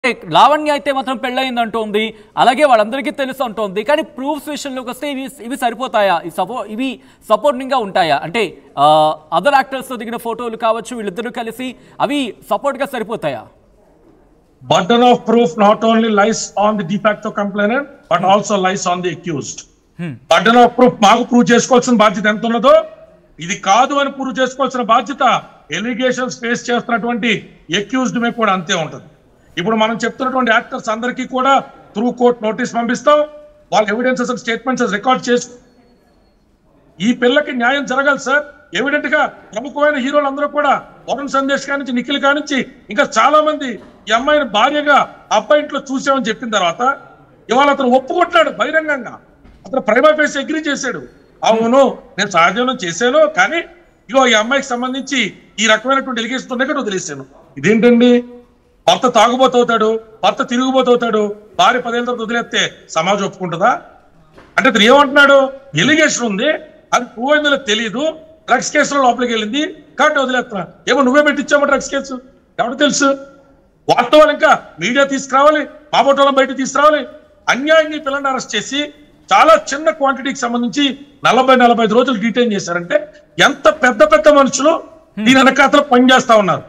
లావణ్య అయితే మాత్రం పెళ్ళయింది అంటోంది అలాగే వాళ్ళందరికీ తెలుసు అంటోంది కానీ ప్రూఫ్స్ విషయంలోకి వస్తే ఇవి ఇవి సరిపోతాయా ఈ సపో ఇవి సపోర్టింగ్ గా ఉంటాయా అంటే అదర్ యాక్టర్స్ తో దిగిన ఫోటోలు కావచ్చు వీళ్ళిద్దరూ కలిసి అవి సపోర్ట్ గా సరిపోతాయా burden of proof not only lies on the de facto complainant but also lies on the accused burden of proof మాకు ప్రూవ్ చేసుకోవాల్సిన బాధ్యత ఎంత ఉన్నదో ఇది కాదు అని ప్రూవ్ చేసుకోవాల్సిన బాధ్యత ఎలిగేషన్స్ ఫేస్ చేస్తున్నటువంటి అక్యూజ్డ్ మీద కూడా అంతే ఉంటుంది ఇప్పుడు మనం చెప్తున్నటువంటి యాక్టర్స్ అందరికీ కూడా త్రూ కోర్ట్ నోటీస్ పంపిస్తాం వాళ్ళ ఎవిడెన్సెస్ స్టేట్మెంట్స్ రికార్డ్ చేసు ఈ పిల్లకి న్యాయం జరగాలి సార్ ఎవిడెంట్ గా ప్రముఖమైన హీరోలు అందరూ కూడా వరుణ్ సందేశ్ కానించి నిఖిల్ కానించి ఇంకా చాలా మంది ఈ అమ్మాయిని భార్యగా అబ్బాయి ఇంట్లో చూసామని చెప్పిన తర్వాత ఇవాళ అతను ఒప్పుకుంటున్నాడు బహిరంగంగా అతను ప్రైమా ఫేస్ అగ్రి చేశాడు అవును నేను సహజంలో చేశాను కానీ ఇగో ఈ అమ్మాయికి సంబంధించి ఈ రకమైనటువంటి ఎలిగేషన్ ఉన్నాయి కూడా వదిలేశాను ఇదేంటండి భర్త తాగుబోతవుతాడు భర్త తిరుగుబోతవుతాడు భార్య పదేళ్ళ తర్వాత వదిలేస్తే సమాజం ఒప్పుకుంటుందా అంటే ఇతను ఏమంటున్నాడు ఎలిగేషన్ ఉంది అది ప్రూవ్ అయిందో తెలియదు డ్రగ్స్ కేసులో లోపలికి వెళ్ళింది కాబట్టి వదిలేస్తున్నా ఏమో నువ్వే పెట్టించామో డ్రగ్స్ కేసు ఎవరు తెలుసు వాస్తవాలు ఇంకా మీడియా తీసుకురావాలి మా ఫోటోలను బయట తీసుకురావాలి అన్యాయంగా ఈ పిల్లల్ని అరెస్ట్ చేసి చాలా చిన్న క్వాంటిటీకి సంబంధించి నలభై నలభై ఐదు రోజులు డీటైన్ చేశారంటే ఎంత పెద్ద పెద్ద మనుషులు దీని వెనకాతలు పనిచేస్తా ఉన్నారు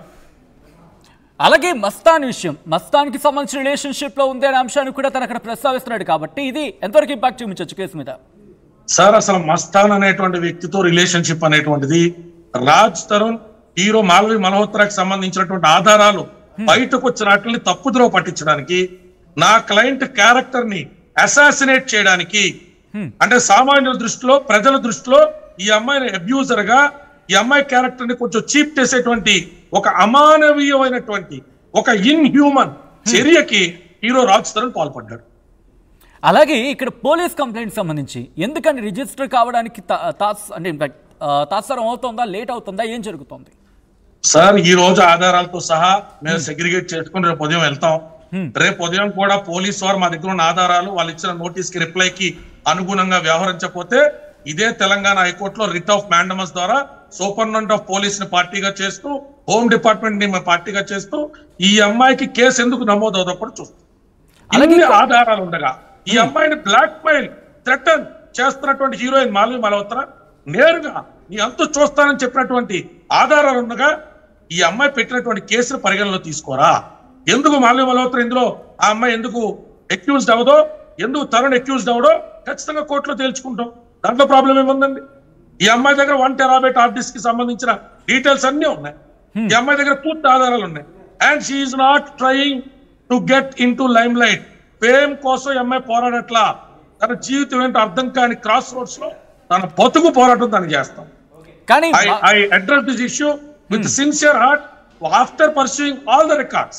అలాగే మస్తాన్ విషయం మస్తాన్కి సంబంధించిన రిలేషన్షిప్ లో ఉంది అనే అంశాన్ని కూడా తను అక్కడ ప్రస్తావిస్తున్నాడు కాబట్టి ఇది ఎంతవరకు ఇంపాక్ట్ చూపించవచ్చు కేసు మీద సార్ అసలు మస్తాన్ అనేటువంటి వ్యక్తితో రిలేషన్షిప్ అనేటువంటిది రాజ్ తరుణ్ హీరో మాల్వి మల్హోత్రాకి సంబంధించినటువంటి ఆధారాలు బయటకు వచ్చిన వాటిని తప్పుద్రవ పట్టించడానికి నా క్లయింట్ క్యారెక్టర్ ని అసాసినేట్ చేయడానికి అంటే సామాన్యుల దృష్టిలో ప్రజల దృష్టిలో ఈ అమ్మాయిని అబ్యూజర్ గా ఈ అమ్మాయి క్యారెక్టర్ ని కొంచెం చీప్ చేసేటువంటి ఒక అమానవీయమైనటువంటి ఒక ఇన్ హ్యూమన్ చర్యకి హీరో రాజ్ తరుణ్ పాల్పడ్డాడు అలాగే ఇక్కడ పోలీస్ కంప్లైంట్ సంబంధించి ఎందుకని రిజిస్టర్ కావడానికి తా- తాస్ అంటే ఇన్ఫాక్ట్ తాత్సరం అవుతుందా లేట్ అవుతుందా ఏం జరుగుతుంది సార్ ఈ రోజు ఆధారాలతో సహా మేము సెగ్రిగేట్ చేసుకుని రేపు ఉదయం వెళ్తాం రేపు ఉదయం కూడా పోలీస్ వారు మా దగ్గర ఉన్న ఆధారాలు వాళ్ళు ఇచ్చిన నోటీస్ కి రిప్లై కి అనుగుణంగా వ్యవహరించకపోతే ఇదే తెలంగాణ హైకోర్టులో రిట్ ఆఫ్ మ్యాండమస్ ద్వారా సూపరింటెండెంట్ ఆఫ్ పోలీస్ ని పార్టీగా చేస్తూ హోమ్ డిపార్ట్మెంట్ ని మా పార్టీగా చేస్తూ ఈ అమ్మాయికి కేసు ఎందుకు నమోదు అవుదో కూడా చూస్తాం అలాగే ఇన్ని ఆధారాలు ఉండగా ఈ అమ్మాయిని బ్లాక్ మెయిల్ థ్రెటన్ చేస్తున్నటువంటి హీరోయిన్ మాల్వి మల్హోత్రా నేరుగా నీ అంతు చూస్తానని చెప్పినటువంటి ఆధారాలు ఉండగా ఈ అమ్మాయి పెట్టినటువంటి కేసును పరిగణలో తీసుకోరా ఎందుకు మాల్వి మల్హోత్రా ఇందులో ఆ అమ్మాయి ఎందుకు అక్యూజ్డ్ అవదో ఎందుకు తరుణ్ అక్యూజ్డ్ అవడో ఖచ్చితంగా కోర్టులో తేల్చుకుంటాం దాంట్లో ప్రాబ్లం ఏముందండి ఈ అమ్మాయి దగ్గర వన్ టెరాబైట్ హార్డ్ డిస్క్ కి సంబంధించిన డీటెయిల్స్ అన్ని ఉన్నాయి ఈ అమ్మాయి దగ్గర పూర్తి ఆధారాలు ఉన్నాయి and she's not trying to get into limelight fame కోసం ఈ అమ్మాయి పోరాడట్లా తన జీవితం ఏంటో అర్థం కాని క్రాస్ రోడ్స్ లో తన బతుకు పోరాటం తను చేస్తాం కానీ I I address this issue with sincere heart after pursuing all the records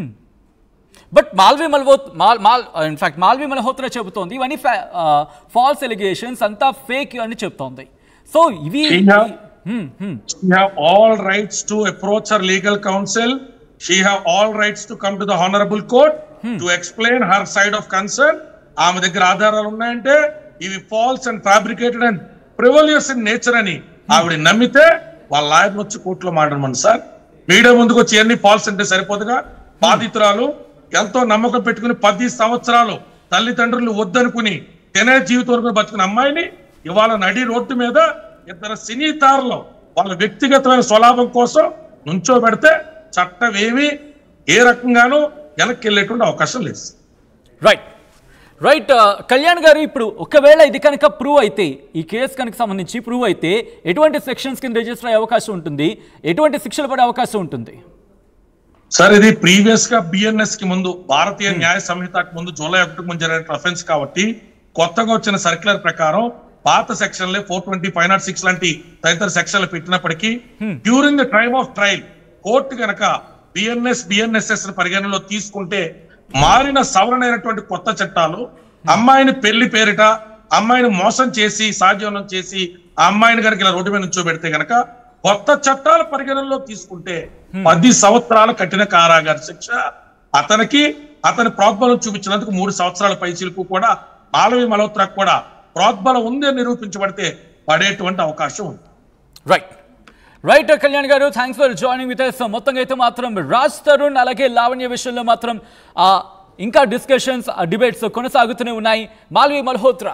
but Malvi Malhotra మాల్ మాల్ ఇన్ఫాక్ట్ మాల్వి మల్హోత్రా చెబుతోంది ఇవన్నీ ఫాల్స్ ఎలిగేషన్స్ అంతా ఫేక్ అని చెప్తోంది సో ఇవి Sriha? హ్మ్, హ్మ్. she have all rights to approach her legal counsel she have all rights to come to the honorable court to explain her side of concern ఆమె దగ్గర ఆధారాలు ఉన్నాయంటే ఇవి false and fabricated and frivolous in nature అని ఆవిడ నమ్మితే వాళ్ళ lawyer వచ్చి కోర్టులో మాట్లాడమని సార్ మీడియా ముందుకు వచ్చి ఎన్ని ఫాల్స్ అంటే సరిపోదుగా బాధితురాలు ఎంతో నమ్మకం పెట్టుకుని పది సంవత్సరాలు తల్లిదండ్రులు వద్దనుకుని తినే జీవితం వరకు బతుకున్న అమ్మాయిని ఇవాళ నడి రోడ్డు మీద ఇద్దరు సినీ తారలు వాళ్ళ వ్యక్తిగతమైన స్వలాభం కోసం నుంచో పెడితే చట్టం ఏమి ఏ రకంగానూ వెనక్కి వెళ్ళేటువంటి అవకాశం లేదు రైట్ రైట్ కళ్యాణ్ గారు ఇప్పుడు ఒకవేళ ఇది కనుక ప్రూవ్ అయితే ఈ కేసు కనుక సంబంధించి ప్రూవ్ అయితే ఎటువంటి సెక్షన్స్ కింద రిజిస్టర్ అయ్యే అవకాశం ఉంటుంది ఎటువంటి శిక్షలు పడే అవకాశం ఉంటుంది సార్ ఇది ప్రీవియస్ గా బిఎన్ఎస్ కి ముందు భారతీయ న్యాయ సంహితకు ముందు జూలై ఒకటి ముందు జరిగిన అఫెన్స్ కాబట్టి కొత్తగా వచ్చిన సర్క్యులర్ ప్రకారం పాత సెక్షన్లే four twenty five nought six లాంటి తదితర సెక్షన్లు పెట్టినప్పటికీ during the time of trial court గనక బిఎన్ఎస్ బిఎన్ఎస్ఎస్ పరిగణనలో తీసుకుంటే మారిన సవరణైనటువంటి కొత్త చట్టాలు అమ్మాయిని పెళ్లి పేరిట అమ్మాయిని మోసం చేసి సాధ్యం చేసి ఆ అమ్మాయిని కనుక ఇలా రోడ్డు మీద నుంచోబెడితే గనక కొత్త చట్టాల పరిగణనలో తీసుకుంటే పది సంవత్సరాల కఠిన కారాగార శిక్ష అతనికి అతని ప్రోద్బలం చూపించినందుకు మూడు సంవత్సరాల పైచీలకు కూడా మాలవి మల్హోత్రాకు కూడా ప్రోద్బలం ఉంది అని నిరూపించబడితే పడేటువంటి అవకాశం ఉంది right right Kalyan garu thanks for joining with us మొత్తంగా అయితే మాత్రం రాజ్ తరుణ్ అలాగే లావణ్య విషయంలో మాత్రం ఆ, ఇంకా డిస్కషన్స్ డిబేట్స్ కొనసాగుతూనే ఉన్నాయి మాల్వి మల్హోత్రా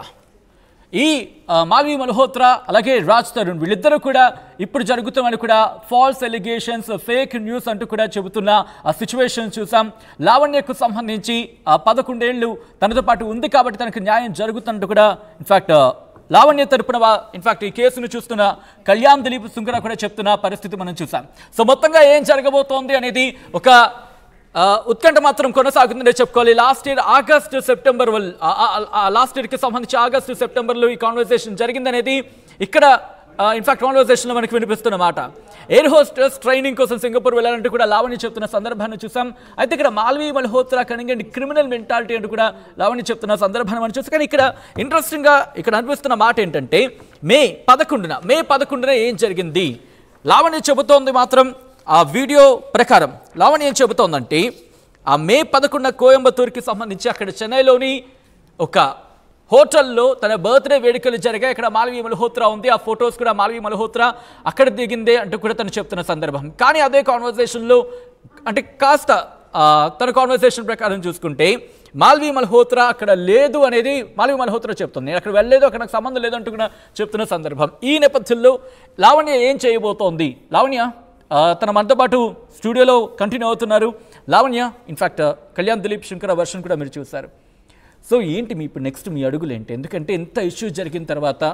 ఈ ఆ, మాల్వి మల్హోత్రా అలాగే రాజ్ తరుణ్ వీళ్ళిద్దరూ కూడా ఇప్పుడు జరుగుతామని కూడా ఫాల్స్ ఎలిగేషన్స్ ఫేక్ న్యూస్ అంటూ కూడా చెబుతున్న ఆ సిచ్యువేషన్ చూసాం లావణ్యకు సంబంధించి ఆ పదకొండేళ్లు తనతో పాటు ఉంది కాబట్టి తనకు న్యాయం జరుగుతున్నట్టు కూడా ఇన్ఫాక్ట్ లావణ్య తరపున ఇన్ఫాక్ట్ ఈ కేసును చూస్తున్న కళ్యాణ్ దిలీప్ సుంకర కూడా చెప్తున్న పరిస్థితి మనం చూసాం సో మొత్తంగా ఏం జరగబోతోంది అనేది ఒక ఆ, ఉత్కంఠ మాత్రం కొనసాగుతుందనే చెప్పుకోవాలి last year August September last ఇయర్కి సంబంధించి ఆగస్టు సెప్టెంబర్లో ఈ కాన్వర్సేషన్ జరిగిందనేది ఇక్కడ ఇన్ఫాక్ట్ కాన్వర్సేషన్లో మనకి వినిపిస్తున్న మాట ఎయిర్ హోస్టర్స్ ట్రైనింగ్ కోసం సింగపూర్ వెళ్ళాలంటూ కూడా లావణ్య చెప్తున్న సందర్భాన్ని చూసాం అయితే ఇక్కడ మాల్వీ మల్హోత్రా కనిగండి క్రిమినల్ మెంటాలిటీ అంటూ కూడా లావణ్య చెప్తున్న సందర్భాన్ని మనం చూస్తాం కానీ ఇక్కడ ఇంట్రెస్టింగ్గా ఇక్కడ అనిపిస్తున్న మాట ఏంటంటే మే పదకొండున మే పదకొండున ఏం జరిగింది లావణ్య చెబుతోంది మాత్రం ఆ వీడియో ప్రకారం లావణ్య ఏం చెబుతోందంటే ఆ మే పదకొండున కోయంబత్తూరుకి సంబంధించి అక్కడ చెన్నైలోని ఒక హోటల్లో తన బర్త్డే వేడుకలు జరిగాయి అక్కడ మాల్వీ మల్హోత్రా ఉంది ఆ ఫొటోస్ కూడా మాల్వీ మల్హోత్రా అక్కడ దిగిందే అంటూ కూడా తను చెప్తున్న సందర్భం కానీ అదే కాన్వర్సేషన్లో అంటే కాస్త ఆ, తన కాన్వర్సేషన్ ప్రకారం చూసుకుంటే మాల్వీ మల్హోత్రా అక్కడ లేదు అనేది మాల్వీ మల్హోత్రా చెప్తుంది నేను అక్కడ వెళ్ళలేదు అక్కడ నాకు సంబంధం లేదంటూ కూడా చెప్తున్న సందర్భం ఈ నేపథ్యంలో లావణ్య ఏం చేయబోతోంది లావణ్య ఆ, తన మనతో పాటు స్టూడియోలో కంటిన్యూ అవుతున్నారు లావణ్య ఇన్ఫాక్ట్ కళ్యాణ్ దిలీప్ శంకర వర్షన్ కూడా మీరు చూశారు సో ఏంటి మీ ఇప్పుడు నెక్స్ట్ మీ అడుగులు ఏంటి ఎందుకంటే ఎంత ఇష్యూ జరిగిన తర్వాత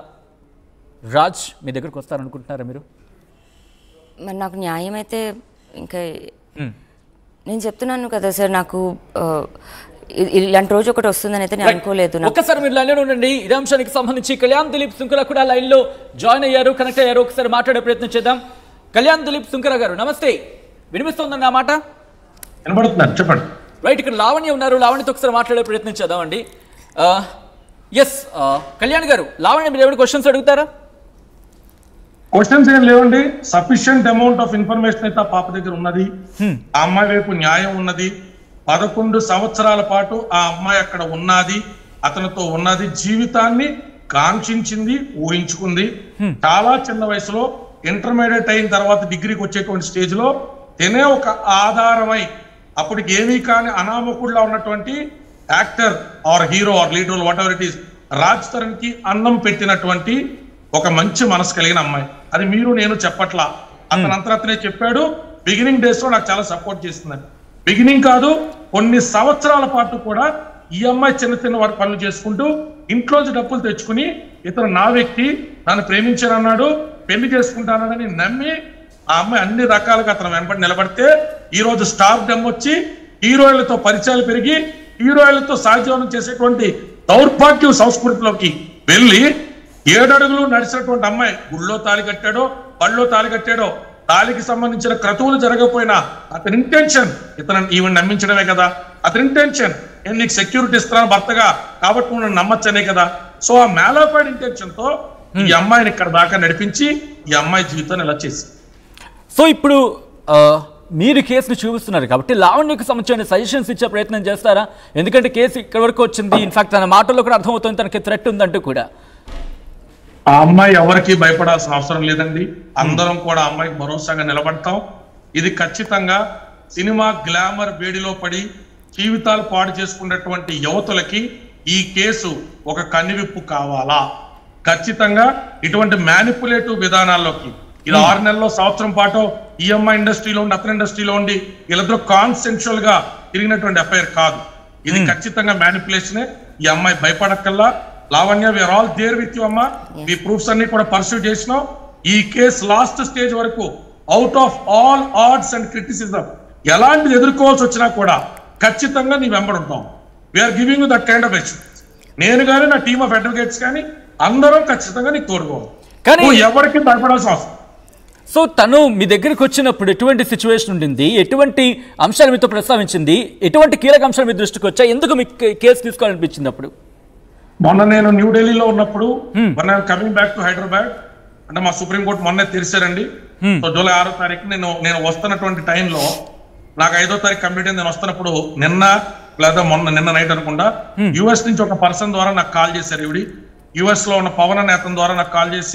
రాజ్ మీ దగ్గరకు వస్తారనుకుంటున్నారా మీరు మరి నాకు న్యాయం అయితే ఇంకా మ్మ్. నేను చెప్తున్నాను కదా సార్ నాకు ఆ, ఇ- ఇలాంటి రోజు ఒకటి వస్తుందని అయితే నేను అనుకోలేదు నాకు ఒక్కసారి మీరు లైన్లో ఉండండి ఇదే అంశానికి సంబంధించి కళ్యాణ్ దిలీప్ సుంకర కూడా లైన్లో జాయిన్ అయ్యారు కనెక్ట్ అయ్యారు ఒకసారి మాట్లాడే ప్రయత్నం చేద్దాం కళ్యాణ్ దిలీప్ సుంకర గారు నమస్తే వినిపిస్తోందండి ఆ మాట వినబడుతున్నారు చెప్పండి రైట్ ఇక్కడ లావణ్య ఉన్నారు లావణ్యతో ఒకసారి మాట్లాడే ప్రయత్నం చేద్దామండి ఎస్ కళ్యాణ్ గారు లావణ్య మీరు ఏమైనా క్వశ్చన్స్ అడుగుతారా క్వశ్చన్స్ ఏం లేవండి సఫిషియంట్ అమౌంట్ ఆఫ్ ఇన్ఫర్మేషన్ అయితే ఆ పాప దగ్గర ఉన్నది ఆ అమ్మాయి వైపు న్యాయం ఉన్నది పదకొండు సంవత్సరాల పాటు ఆ అమ్మాయి అక్కడ ఉన్నది అతనితో ఉన్నది జీవితాన్ని కాంక్షించింది ఊహించుకుంది చాలా చిన్న వయసులో ఇంటర్మీడియట్ అయిన తర్వాత డిగ్రీకి వచ్చేటువంటి స్టేజ్ లో తినే ఒక ఆధారమై అప్పటికి ఏమీ కాని అనామకుడిలా ఉన్నటువంటి actor or hero or leader whatever it is Raj Tarun కి అన్నం పెట్టినటువంటి ఒక మంచి మనసు కలిగిన అమ్మాయి అది మీరు నేను చెప్పట్లా అతను అంతరతనే చెప్పాడు బిగినింగ్ డేస్ లో నాకు చాలా సపోర్ట్ చేస్తుందని బిగినింగ్ కాదు కొన్ని సంవత్సరాల పాటు కూడా ఈ అమ్మాయి చిన్న చిన్న వారి పనులు చేసుకుంటూ ఇంట్లోంచి డబ్బులు తెచ్చుకుని ఇతను నా వ్యక్తి నన్ను ప్రేమించానన్నాడు పెళ్లి చేసుకుంటానని నమ్మి ఆ అమ్మాయి అన్ని రకాలుగా అతను వెనబడి నిలబడితే ఈ రోజు స్టార్ డమ్ వచ్చి హీరోయిన్లతో పరిచయాలు పెరిగి హీరోయిన్లతో సహజీవనం చేసేటువంటి దౌర్భాగ్య సంస్కృతిలోకి వెళ్ళి ఏడడుగులు నడిచినటువంటి అమ్మాయి గుళ్ళో తాలి కట్టాడో బళ్ళో తాలి కట్టాడో తాలికి సంబంధించిన క్రతువులు జరగకపోయినా అతని ఇంటెన్షన్ ఇతను ఈవెన్ నమ్మించడమే కదా అతని ఇంటెన్షన్ నేను నీకు సెక్యూరిటీ ఇస్తున్నాను భర్తగా కాబట్టి నువ్వు నన్ను నమ్మచ్చనే కదా సో ఆ మేలోఫైడ్ ఇంటెన్షన్ తో ఈ అమ్మాయిని ఇక్కడ దాకా నడిపించి ఈ అమ్మాయి జీవితాన్ని ఇలా చేసి సో ఇప్పుడు ఆ, మీరు కేసును చూపిస్తున్నారు కాబట్టి లావణ్యకు సంబంధించిన సజెషన్స్ ఇచ్చే ప్రయత్నం చేస్తారా ఎందుకంటే కేసు ఇక్కడ వరకు వచ్చింది ఇన్ఫాక్ట్ తన మాటల్లో కూడా అర్థమవుతుంది తనకి థ్రెట్ ఉందంటూ కూడా ఆ అమ్మాయి ఎవరికి భయపడాల్సిన అవసరం లేదండి అందరం కూడా ఆ అమ్మాయికి భరోసాగా నిలబడతాం ఇది ఖచ్చితంగా సినిమా గ్లామర్ వేడిలో పడి జీవితాలు పాడు చేసుకున్నటువంటి యువతులకి ఈ కేసు ఒక కన్నివిప్పు కావాలా ఖచ్చితంగా ఇటువంటి మ్యానిపులేటివ్ విధానాల్లోకి ఇది ఆరు నెలల్లో సంవత్సరం పాటు ఈఎంఐ ఇండస్ట్రీలో ఉండి అతని ఇండస్ట్రీలో ఉండి వీళ్ళిద్దరూ కాన్సెన్షువల్ గా తిరిగినటువంటి ఎఫ్ఐఆర్ కాదు ఇది ఖచ్చితంగా మ్యానిపులేషనే ఈ అమ్మాయి భయపడక్కల్లా Lavanya we are all there with you అమ్మా ఈ ప్రూఫ్స్ అన్ని కూడా పర్సూ చేసినాం ఈ కేసు లాస్ట్ స్టేజ్ వరకు out of all odds and criticism ఎలాంటిది ఎదుర్కోవాల్సి వచ్చినా కూడా ఖచ్చితంగా నీ వెంబడుంటాం we are giving that kind of experience నేను కానీ నా టీమ్ ఆఫ్ అడ్వకేట్స్ కానీ అందరం ఖచ్చితంగా నీకు తోడుకోవాలి కానీ- నువ్వు ఎవరికి భయపడాల్సిన అవసరం సో తను మీ దగ్గరికి వచ్చినప్పుడు ఎటువంటి సిచ్యువేషన్ ఉండింది ఎటువంటి అంశాలు మీతో ప్రస్తావించింది ఎటువంటి కీలక అంశాలు మీ దృష్టికి వచ్చాయి ఎందుకు మీకు కే- కేసు తీసుకోవాలనిపించింది అప్పుడు మొన్న నేను న్యూఢిల్లీలో ఉన్నప్పుడు మొన్న కమింగ్ బ్యాక్ టు హైదరాబాద్ అంటే మా సుప్రీం కోర్టు మొన్నే తెరిచారండి సో జూలై ఆరో తారీఖు నేను నేను వస్తున్నటువంటి టైంలో నాకు ఐదో తారీఖు కంప్లీట్ అయింది నేను వస్తున్నప్పుడు నిన్న లేదా మొన్న నిన్న నైట్ అనుకుంటా యుఎస్ నుంచి ఒక పర్సన్ ద్వారా నాకు కాల్ చేశారు ఇవిడి యుఎస్ లో ఉన్న పవన్ అనే అతని ద్వారా నాకు కాల్ చేసి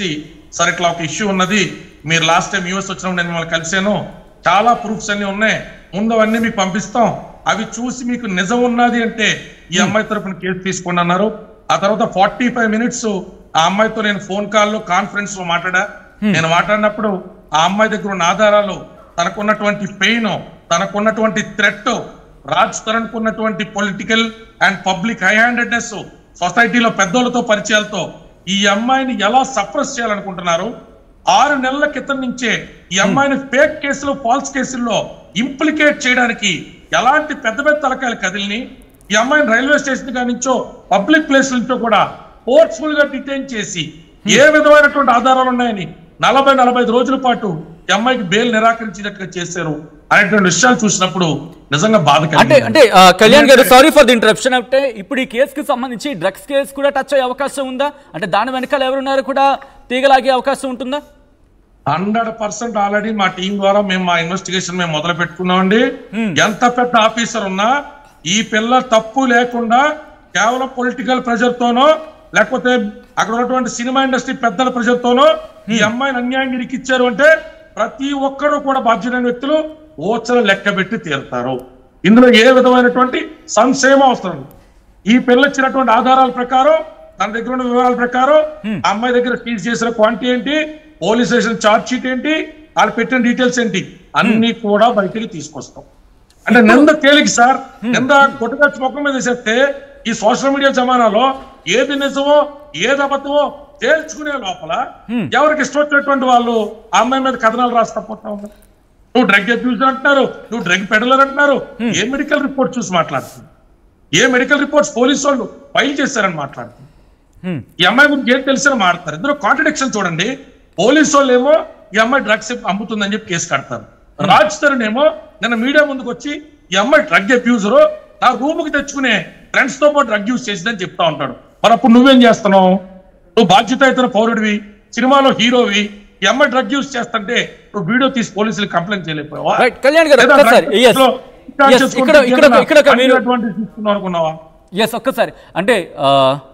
సార్ ఇట్లా ఒక ఇష్యూ ఉన్నది మీరు లాస్ట్ టైం యూఎస్ వచ్చినప్పుడు నేను మిమ్మల్ని కలిశాను చాలా ప్రూఫ్స్ అన్ని ఉన్నాయి ముందు అవన్నీ మీకు పంపిస్తాం అవి చూసి మీకు నిజం ఉన్నది అంటే ఈ అమ్మాయి తరపున కేసు తీసుకోండి అన్నారు ఆ తర్వాత ఫార్టీ ఫైవ్ మినిట్స్ ఆ అమ్మాయితో నేను ఫోన్ కాల్లో కాన్ఫరెన్స్ లో మాట్లాడా నేను మాట్లాడినప్పుడు ఆ అమ్మాయి దగ్గర ఉన్న ఆధారాలు తనకున్నటువంటి పెయిన్ తనకున్నటువంటి థ్రెట్ రాజ్ తరుణ్ ఉన్నటువంటి political and public high handedness సొసైటీలో పెద్దోళ్ళతో పరిచయాలతో ఈ అమ్మాయిని ఎలా సప్రెస్ చేయాలనుకుంటున్నారు ఆరు నెలల క్రితం నుంచే ఈ అమ్మాయిని ఫేక్ కేసులు ఫాల్స్ కేసుల్లో ఇంప్లికేట్ చేయడానికి ఎలాంటి పెద్ద పెద్ద తలకాయలు కదిలిని ఈ అమ్మాయిని రైల్వే స్టేషన్ కాడి నుంచో పబ్లిక్ ప్లేస్ నుంచో కూడా ఫోర్స్ఫుల్ గా డిటైన్ చేసి ఏ విధమైనటువంటి ఆధారాలు ఉన్నాయని నలభై నలభై ఐదు రోజుల పాటు ఈ అమ్మాయికి బెయిల్ నిరాకరించినట్టుగా చేశారు అనేటువంటి విషయాలు చూసినప్పుడు నిజంగా బాధ అంటే కలిగింది. అంటే ఆ, కళ్యాణ్ గారు సారీ ఫర్ ది ఇంటరప్షన్ అంటే ఇప్పుడు ఈ కేసుకి సంబంధించి డ్రగ్స్ కేసు కూడా టచ్ అయ్యే అవకాశం ఉందా అంటే దాని వెనకాల ఎవరున్నారు కూడా తీగలాగే అవకాశం ఉంటుందా హండ్రెడ్ పర్సెంట్ ఆల్రెడీ మా టీం ద్వారా మేము మా ఇన్వెస్టిగేషన్ మేము మొదలు పెట్టుకున్నామండి ఎంత పెద్ద ఆఫీసర్ ఉన్నా ఈ పిల్ల తప్పు లేకుండా కేవలం పొలిటికల్ ప్రెషర్ తోనో లేకపోతే అక్కడ ఉన్నటువంటి సినిమా ఇండస్ట్రీ పెద్దల ప్రెషర్ తోనో ఈ అమ్మాయిని అన్యాయంగా ఇరికిచ్చారు అంటే ప్రతి ఒక్కరూ కూడా బాధ్యులైన వ్యక్తులు ఓచలు లెక్క పెట్టి తీరుతారు ఇందులో ఏ విధమైనటువంటి సంశయం అవసరం లేదు. ఈ పిల్ల ఇచ్చినటువంటి ఆధారాల ప్రకారం తన దగ్గర ఉన్న వివరాల ప్రకారం ఆ అమ్మాయి దగ్గర సీజ్ చేసిన క్వాంటిటీ ఏంటి పోలీస్ స్టేషన్ చార్జ్ షీట్ ఏంటి వాళ్ళు పెట్టిన డీటెయిల్స్ ఏంటి అన్ని కూడా బయటికి తీసుకొస్తాం అంటే నింద తేలిక సార్ నింద కొట్టుకొచ్చి ముఖం మీద వేసేస్తే ఈ సోషల్ మీడియా జమానాలో ఏది నిజమో ఏది అబద్ధమో తేల్చుకునే లోపల ఎవరికి ఇష్టం వచ్చినటువంటి వాళ్ళు ఆ అమ్మాయి మీద కథనాలు రాస్తా పోతా ఉన్నారు నువ్వు డ్రగ్ అబ్యూజ్ అంటున్నారు నువ్వు డ్రగ్ పెడలర్ అంటున్నారు ఏ మెడికల్ రిపోర్ట్ చూసి మాట్లాడుతుంది ఏ మెడికల్ రిపోర్ట్స్ పోలీసు వాళ్ళు ఫైల్ చేశారని మాట్లాడుతుంది హ్మ్. ఈ అమ్మాయి గురించి ఏం తెలిసిన మాడతారు ఇందులో కాంట్రడిక్షన్ చూడండి పోలీసు వాళ్ళు ఏమో ఈ అమ్మాయి డ్రగ్స్ అమ్ముతుందని చెప్పి కేసు కడతారు రాజ్ తరుణ్ ఏమో నిన్న మీడియా ముందుకు వచ్చి ఈ అమ్మాయి డ్రగ్ అబ్యూజర్ నా రూమ్ కి తెచ్చుకునే ఫ్రెండ్స్ తో పాటు డ్రగ్ యూజ్ చేసిందని చెప్తా ఉంటాడు మరి అప్పుడు నువ్వేం చేస్తున్నావు నువ్వు బాధ్యతాయుత పౌరుడివి సినిమాలో హీరోవి ఈ అమ్మాయి డ్రగ్ యూజ్ చేస్తుంటే నువ్వు వీడియో తీసి పోలీసులకు కంప్లైంట్ చేయలేకపోయావా రైట్ కళ్యాణ్ గారు లేదా ఒక్కసారి drug yes. లో ఇంకా Yes, చేసుకుంటూ ఇక్కడ ఇక్కడ ఏదైనా ఇక్కడ మీరు అడ్వాంటేజ్ తీసుకున్నావు అనుకున్నావా ఎస్ ఒక్కసారి అంటే ఆ,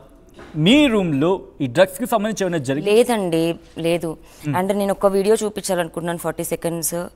మీ రూమ్లో ఈ డ్రగ్స్కి సంబంధించి ఏమైనా జరిగి లేదండి లేదు అంటే నేను ఒక వీడియో చూపించాలనుకుంటున్నాను ఫార్టీ సెకండ్స్